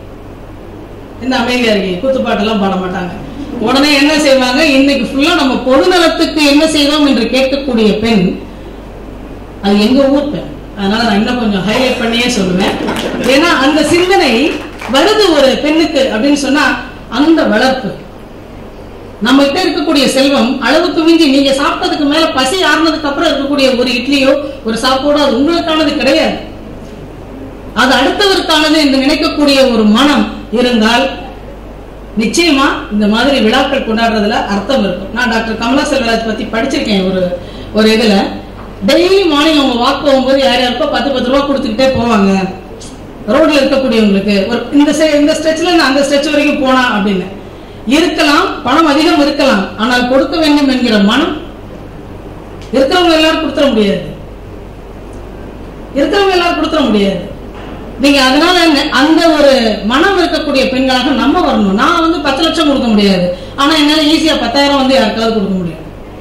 இந்த அமைதியா இருக்கீங்க குத்துப்பாட்டெல்லாம் பாட மாட்டாங்க உடனே என்ன செய்வாங்க இன்னைக்கு ஃபுல்லா நம்ம பொதுநலத்துக்கு என்ன செய்தோம் என்று கேட்கக்கூடிய பெண் அது எங்க ஊர் பெண் அதனால நான் இன்னும் கொஞ்சம் ஹைலைட் பண்ணியே சொல்லுவேன் ஏன்னா அந்த சிந்தனை வருது ஒரு பெண்ணுக்கு அப்படின்னு சொன்னா அந்த வளர்ப்பு நம்ம கிட்ட இருக்கக்கூடிய செல்வம் அளவுக்கு மிஞ்சி நீங்க சாப்பிட்டதுக்கு மேல பசி ஆறுனதுக்கு அப்புறம் இருக்கக்கூடிய ஒரு இட்லியோ ஒரு சாப்பாடோ அது உங்களுக்கானது கிடையாது அது அடுத்தவருக்கானது என்று நினைக்கக்கூடிய ஒரு மனம் இருந்தால் நிச்சயமா இந்த மாதிரி விழாக்கள் கொண்டாடுறதுல அர்த்தம் இருக்கும் நான் டாக்டர் கமலா செல்வராஜ் பத்தி படிச்சிருக்கேன் ஒரு ஒரு இதுல டெய்லி மார்னிங் அவங்க வாக் போகும்போது யார் யாருக்கோ பத்து பத்து ரூபா கொடுத்துக்கிட்டே போவாங்க ரோட்ல இருக்கக்கூடியவங்களுக்கு ஒரு இந்த se- இந்த ஸ்ட்ரெச்ல நான் அந்த ஸ்ட்ரெச் வரைக்கும் போனா அப்படின்னு இருக்கலாம் பணம் அதிகம் இருக்கலாம் ஆனால் கொடுக்க வேண்டும் என்கிற மனம் இருக்கிறவங்க எல்லாரும் கொடுத்துட முடியாது இருக்கிறவங்க எல்லாரும் கொடுத்துட முடியாது நீங்க அதனால நெ- அந்த ஒரு மனம் இருக்கக்கூடிய பெண்களாக நம்ம வரணும் நான் வந்து பத்து லட்சம் கொடுக்க முடியாது ஆனா என்னால ஈஸியா பத்தாயிரம் வந்து யாருக்காவது கொடுக்க முடியும்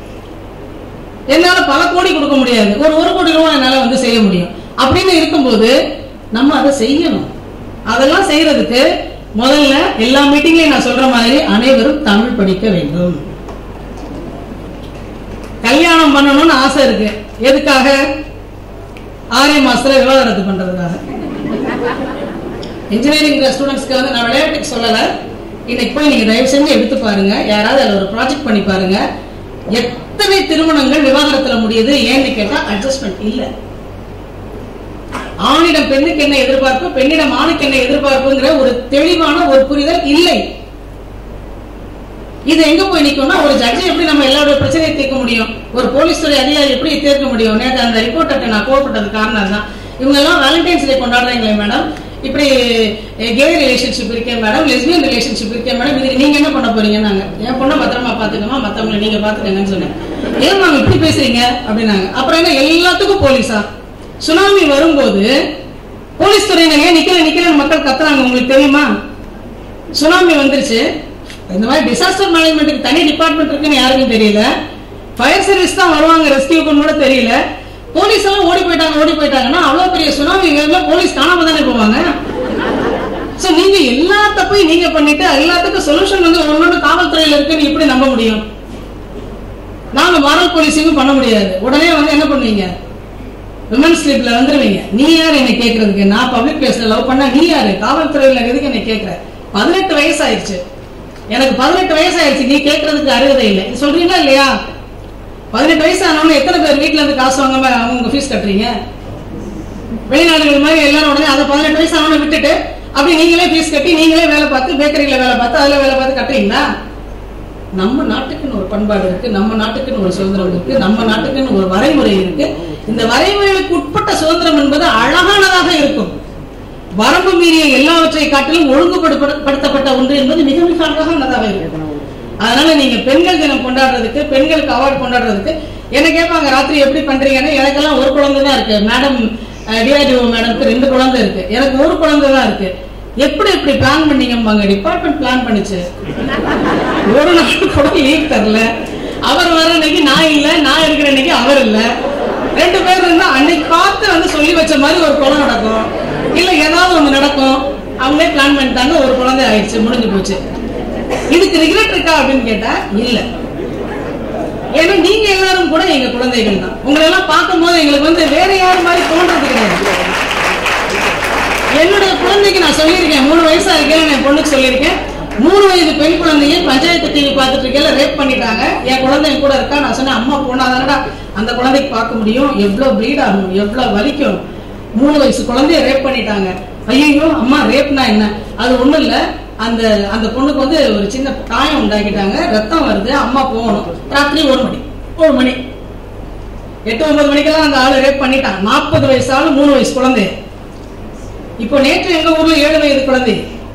என்னால பல கோடி கொடுக்க முடியாது ஒரு ஒரு கோடி ரூபாய் என்னால வந்து செய்ய முடியும் அப்படின்னு இருக்கும்போது நம்ம அதை செய்யணும் அதெல்லாம் செய்யறதுக்கு முதல்ல எல்லா மீட்டிங்லயும் நான் சொல்ற மாதிரி அனைவரும் தமிழ் படிக்க வேண்டும் கல்யாணம் பண்ணணும்னு ஆசை இருக்கு எதுக்காக ஆறே மாசத்துல விவாகரத்து பண்றதுக்காக இன்ஜினியரிங் ஸ்டூடெண்ட்ஸ்க்கு வந்து நான் விளையாட்டுக்கு சொல்லல இன்னைக்கு போய் நீங்க தயவு செஞ்சு எடுத்து பாருங்க யாராவது அதில் ஒரு ப்ராஜெக்ட் பண்ணி பாருங்க எத்- எத்தனை திருமணங்கள் விவாகரத்துல முடியுது ஏன்னு கேட்டா அட்ஜஸ்ட்மெண்ட் இல்ல ஆணிடம் பெண்ணுக்கு என்ன எதிர்பார்ப்பு பெண்ணிடம் ஆணுக்கு என்ன எதிர்பார்ப்புங்கிற ஒரு தெளிவான ஒரு புரிதல் இல்லை இது எங்க போய் நிக்கும்னா ஒரு ஜட்ஜி எப்படி நம்ம எல்லாரோட பிரச்சனையை தீர்க்க முடியும் ஒரு போலீஸ் துறை அதிகாரி எப்படி தீர்க்க முடியும் நேற்று அந்த ரிப்போர்ட்டை நான் கோவப்பட்டது காரணம் தான் இவங்க எல்லாம் வேலண்டைன்ஸ் டே கொண்டாடுறீங்களே மேடம் இப்படி கே ரிலேஷன்ஷிப் இருக்கேன் மேடம் லெஸ்பியன் ரிலேஷன்ஷிப் இருக்கேன் மேடம் இதுக்கு நீங்க என்ன பண்ண போறீங்க நாங்க என் பொண்ணை பத்திரமா பாத்துக்கமா மத்தவங்களை நீங்க பாத்துக்கங்கன்னு சொன்னேன் ஏன் மேம் இப்படி பேசுறீங்க அப்படின்னாங்க அப்புறம் என்ன எல்லாத்துக்கும் போலீஸா சுனாமி வரும்போது போலீஸ் துறையினர் ஏன் நிக்கல நிக்கல மக்கள் கத்துறாங்க உங்களுக்கு தெரியுமா சுனாமி வந்துருச்சு இந்த மாதிரி டிசாஸ்டர் மேனேஜ்மெண்ட்டுக்கு தனி டிபார்ட்மெண்ட் இருக்குன்னு யாருக்கும் தெரியல ஃபயர் சர்வீஸ் தான் வருவாங்க ரெஸ்கியூ கூட தெரியல போலீஸ் எல்லாம் ஓடி போயிட்டாங்க ஓடி போயிட்டாங்கன்னா அவ்வளவு பெரிய சுனாமி வேகத்துல போலீஸ் காணாம தானே போவாங்க சோ நீங்க எல்லா தப்பையும் நீங்க பண்ணிட்டு எல்லாத்துக்கும் சொல்யூஷன் வந்து ஒன்னொன்று காவல்துறையில இருக்குன்னு எப்படி நம்ப முடியும் நாங்க மாரல் போலீசிங்கும் பண்ண முடியாது உடனே வந்து என்ன பண்ணுவீங்க விமன் ஸ்லீப்ல வந்துருவீங்க நீ யார் என்னை கேக்குறதுக்கு நான் பப்ளிக் பிளேஸ்ல லவ் பண்ணா நீ யாரு காவல்துறையில எதுக்கு என்னை கேக்குற பதினெட்டு வயசு ஆயிடுச்சு எனக்கு பதினெட்டு வயசு ஆயிடுச்சு நீ கேட்கறதுக்கு அருகதை இல்லை இது சொல்றீங்களா இல்லையா பதினெட்டு வயசு ஆனவங்க எத்தனை பேர் வீட்ல இருந்து காசு வாங்காம அவங்க ஃபீஸ் கட்டுறீங்க வெளிநாடுகள் மாதிரி எல்லாரும் உடனே அதை பதினெட்டு வயசு ஆனவனை விட்டுட்டு அப்படி நீங்களே ஃபீஸ் கட்டி நீங்களே வேலை பார்த்து பேக்கரியில வேலை பார்த்து அதுல வேலை பார்த்து கட்டுறீங்களா நம்ம நாட்டுக்குன்னு ஒரு பண்பாடு இருக்கு நம்ம நாட்டுக்குன்னு ஒரு சுதந்திரம் இருக்கு நம்ம நாட்டுக்குன்னு ஒரு வரைமுறை இருக்கு இந்த வரைமுறைகளுக்கு உட்பட்ட சுதந்திரம் என்பது அழகானதாக இருக்கும் வரம்பு மீறிய எல்லாவற்றை காட்டிலும் ஒழுங்குபடுத்தப்பட்ட ஒன்று என்பது மிக மிக அழகானதாக இருக்கும் அதனால நீங்க பெண்கள் தினம் கொண்டாடுறதுக்கு பெண்களுக்கு அவார்டு கொண்டாடுறதுக்கு என்ன கேட்பாங்க ராத்திரி எப்படி பண்றீங்கன்னு எனக்கெல்லாம் ஒரு குழந்தை தான் இருக்கு மேடம் டிஆர்டிஓ மேடம்க்கு ரெண்டு குழந்தை இருக்கு எனக்கு ஒரு குழந்தை தான் இருக்கு எப்படி எப்படி பிளான் பண்ணீங்கம்பாங்க டிபார்ட்மெண்ட் பிளான் பண்ணுச்சு ஒரு நாள் கூட லீவ் தரல அவர் வர அன்னைக்கு நான் இல்ல நான் இருக்கிற அன்னைக்கு அவர் இல்ல ரெண்டு பேர் இருந்தா அன்னைக்கு பார்த்து வந்து சொல்லி வச்ச மாதிரி ஒரு குளம் நடக்கும் இல்ல ஏதாவது ஒண்ணு நடக்கும் அவங்களே பிளான் பண்ணிட்டாங்க ஒரு குழந்தை ஆயிடுச்சு முடிஞ்சு போச்சு இதுக்கு ரிக்ரெட் இருக்கா அப்படின்னு கேட்டா இல்ல ஏன்னா நீங்க எல்லாரும் கூட எங்க குழந்தைகள் தான் உங்களை எல்லாம் பார்க்கும் போது எங்களுக்கு வந்து வேற யார் மாதிரி தோன்றது கிடையாது என்னுடைய குழந்தைக்கு நான் சொல்லியிருக்கேன் மூணு வயசா இருக்கேன் என் பொண்ணுக்கு சொல்லியிருக்கேன் மூணு வயது பெண் குழந்தைய பஞ்சாயத்து டிவி பார்த்துட்டு இருக்கல ரேப் பண்ணிட்டாங்க என் குழந்தை என் கூட இருக்கா நான் சொன்னேன் அம்மா போனாதானடா அந்த குழந்தைக்கு பார்க்க முடியும் எவ்வளவு ப்ளீட் ஆகும் எவ்வளவு வலிக்கும் மூணு வயசு குழந்தைய ரேப் பண்ணிட்டாங்க ஐயோ அம்மா ரேப்னா என்ன அது ஒண்ணும் இல்ல அந்த அந்த பொண்ணுக்கு வந்து ஒரு சின்ன காயம் உண்டாக்கிட்டாங்க ரத்தம் வருது அம்மா போகணும் ராத்திரி ஒரு மணி ஒரு மணி எட்டு ஒன்பது மணிக்கெல்லாம் அந்த ஆளு ரேப் பண்ணிட்டான் நாற்பது வயசு ஆளு மூணு வயசு குழந்தை இப்போ நேற்று எங்க ஊர்ல ஏழு வயது குழந்தை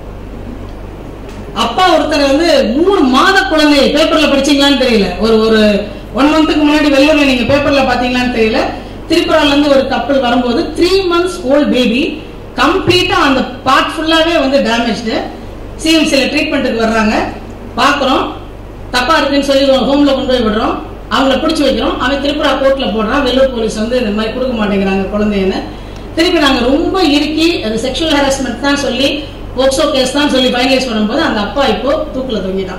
அப்பா ஒருத்தர் வந்து மூணு மாத குழந்தை பேப்பர்ல படிச்சீங்களான்னு தெரியல ஒரு ஒரு ஒன் மந்த்துக்கு முன்னாடி வெள்ளூர்ல நீங்க பேப்பர்ல பாத்தீங்களான்னு தெரியல திரிபுரால இருந்து ஒரு கப்பல் வரும்போது த்ரீ மந்த்ஸ் ஓல்ட் பேபி கம்ப்ளீட்டா அந்த பார்ட் ஃபுல்லாவே வந்து டேமேஜ்டு சிஎம்சியில் ட்ரீட்மெண்ட்டுக்கு வர்றாங்க பார்க்குறோம் தப்பா இருக்குன்னு சொல்லி ஹோம்ல கொண்டு போய் விடுறோம் அவங்கள பிடிச்சி வைக்கிறோம் அவன் திரிபுரா கோர்ட்ல போடுறான் வெள்ளூர் போலீஸ் வந்து இந்த மாதிரி கொடுக்க மாட்டேங்கிறாங்க குழந்தைன்னு திருப்பி நாங்க ரொம்ப இறுக்கி அது செக்ஷுவல் ஹராஸ்மெண்ட் தான் சொல்லி போக்சோ கேஸ் தான் சொல்லி ஃபைனலைஸ் பண்ணும்போது அந்த அப்பா இப்போ தூக்குல தொங்கிட்டான்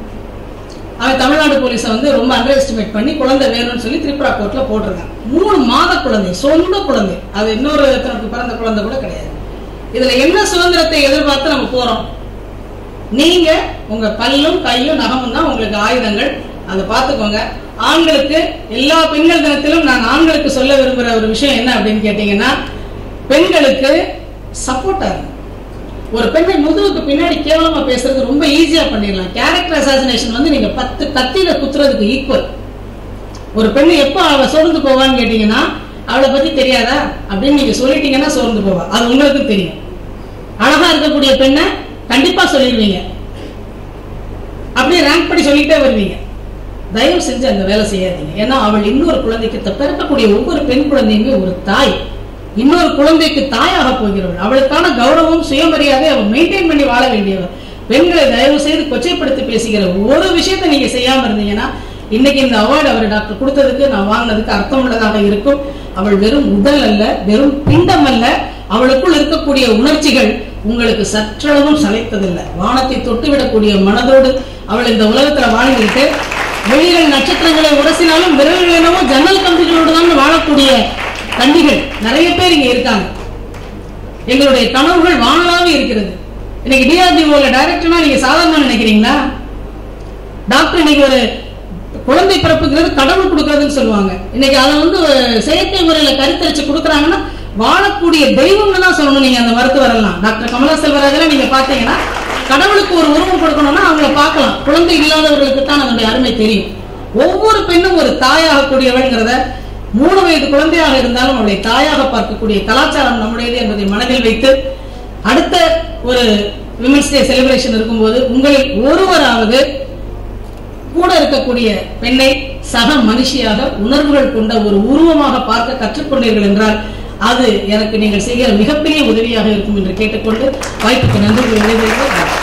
அவன் தமிழ்நாடு போலீஸை வந்து ரொம்ப அண்டர் எஸ்டிமேட் பண்ணி குழந்தை வேணும்னு சொல்லி திரிபுரா கோர்ட்ல போட்டிருக்கான் மூணு மாத குழந்தை சொந்த குழந்தை அது இன்னொரு தனக்கு பிறந்த குழந்தை கூட கிடையாது இதுல என்ன சுதந்திரத்தை எதிர்பார்த்து நம்ம போறோம் நீங்க உங்க பல்லும் கையும் நகமும் தான் உங்களுக்கு ஆயுதங்கள் அதை பார்த்துக்கோங்க ஆண்களுக்கு எல்லா பெண்கள் தினத்திலும் நான் ஆண்களுக்கு சொல்ல விரும்புற ஒரு விஷயம் என்ன அப்படின்னு கேட்டீங்கன்னா பெண்களுக்கு சப்போர்ட்டா இருங்க ஒரு பெண்ணை முதுகுக்கு பின்னாடி கேவலமா பேசுறது ரொம்ப ஈஸியா பண்ணிடலாம் கேரக்டர் அசாசினேஷன் வந்து நீங்க பத்து கத்தியில குத்துறதுக்கு ஈக்குவல் ஒரு பெண்ணு எப்போ அவ சோர்ந்து போவான்னு கேட்டீங்கன்னா அவளை பத்தி தெரியாதா அப்படின்னு நீங்க சொல்லிட்டீங்கன்னா சோர்ந்து போவா அது உங்களுக்கு தெரியும் அழகா இருக்கக்கூடிய பெண்ணை கண்டிப்பா சொல்லிடுவீங்க அப்படியே ரேங்க் படி சொல்லிட்டே வருவீங்க தயவு செஞ்சு அந்த வேலை செய்யாதீங்க ஏன்னா அவள் இன்னொரு குழந்தைக்கு த- பிறக்கக்கூடிய ஒவ்வொரு பெண் குழந்தையுமே ஒரு தாய் இன்னொரு குழந்தைக்கு தாயாக போகிறவள் அவளுக்கான கௌரவம் சுயமரியாதை அவள் மெயின்டைன் பண்ணி வாழ வேண்டியவர் பெண்களை தயவு செய்து கொச்சைப்படுத்தி பேசுகிற ஒரு விஷயத்தை நீங்க செய்யாம இருந்தீங்கன்னா இன்னைக்கு இந்த அவார்டு அவர் டாக்டர் கொடுத்ததுக்கு நான் வாங்கினதுக்கு அர்த்தம் உள்ளதாக இருக்கும் அவள் வெறும் உடல் அல்ல வெறும் பிண்டம் அல்ல அவளுக்குள் இருக்கக்கூடிய உணர்ச்சிகள் உங்களுக்கு சற்றளவும் சளைத்ததில்லை வானத்தை தொட்டுவிடக்கூடிய மனதோடு அவள் இந்த உலகத்துல வாழ்ந்துட்டு வெளியில் நட்சத்திரங்களை உரசினாலும் விரல்கள் என்னவோ ஜன்னல் கம்பிகளோடு தான் வாழக்கூடிய கண்டிகள் நிறைய பேர் இங்க இருக்காங்க எங்களுடைய கனவுகள் வானலாவே இருக்கிறது இன்னைக்கு டிஆர்டிஓல டைரக்டர்னா நீங்க சாதாரண நினைக்கிறீங்களா டாக்டர் இன்னைக்கு ஒரு குழந்தை பிறப்புங்கிறது கடவுள் கொடுக்கறதுன்னு சொல்லுவாங்க இன்னைக்கு அதை வந்து செயற்கை முறையில கருத்தரிச்சு கொடுக்குறாங்கன்னா வாழக்கூடிய தெய்வம்னு தான் சொல்லணும் நீங்க அந்த மருத்துவர் எல்லாம் டாக்டர் கமலா செல்வராஜெல்லாம் நீங்க பாத்தீங்கன்னா கடவுளுக்கு ஒரு உருவம் கொடுக்கணும்னா அவங்கள பார்க்கலாம் குழந்தை இல்லாதவர்களுக்கு தான் அதனுடைய அருமை தெரியும் ஒவ்வொரு பெண்ணும் ஒரு தாயாகக்கூடியவள்ங்கிறத மூணு வயது குழந்தையாக இருந்தாலும் அவளை தாயாக பார்க்கக்கூடிய கலாச்சாரம் நம்முடையது என்பதை மனதில் வைத்து அடுத்த ஒரு விமன்ஸ் டே செலிப்ரேஷன் இருக்கும்போது உங்களில் ஒருவராவது கூட இருக்கக்கூடிய பெண்ணை சக மனுஷியாக உணர்வுகள் கொண்ட ஒரு உருவமாக பார்க்க கற்றுக்கொண்டீர்கள் என்றால் அது எனக்கு நீங்கள் செய்கிற மிகப்பெரிய உதவியாக இருக்கும் என்று கேட்டுக்கொண்டு வாய்ப்புக்கு நன்றி விடைபெறுகிறேன்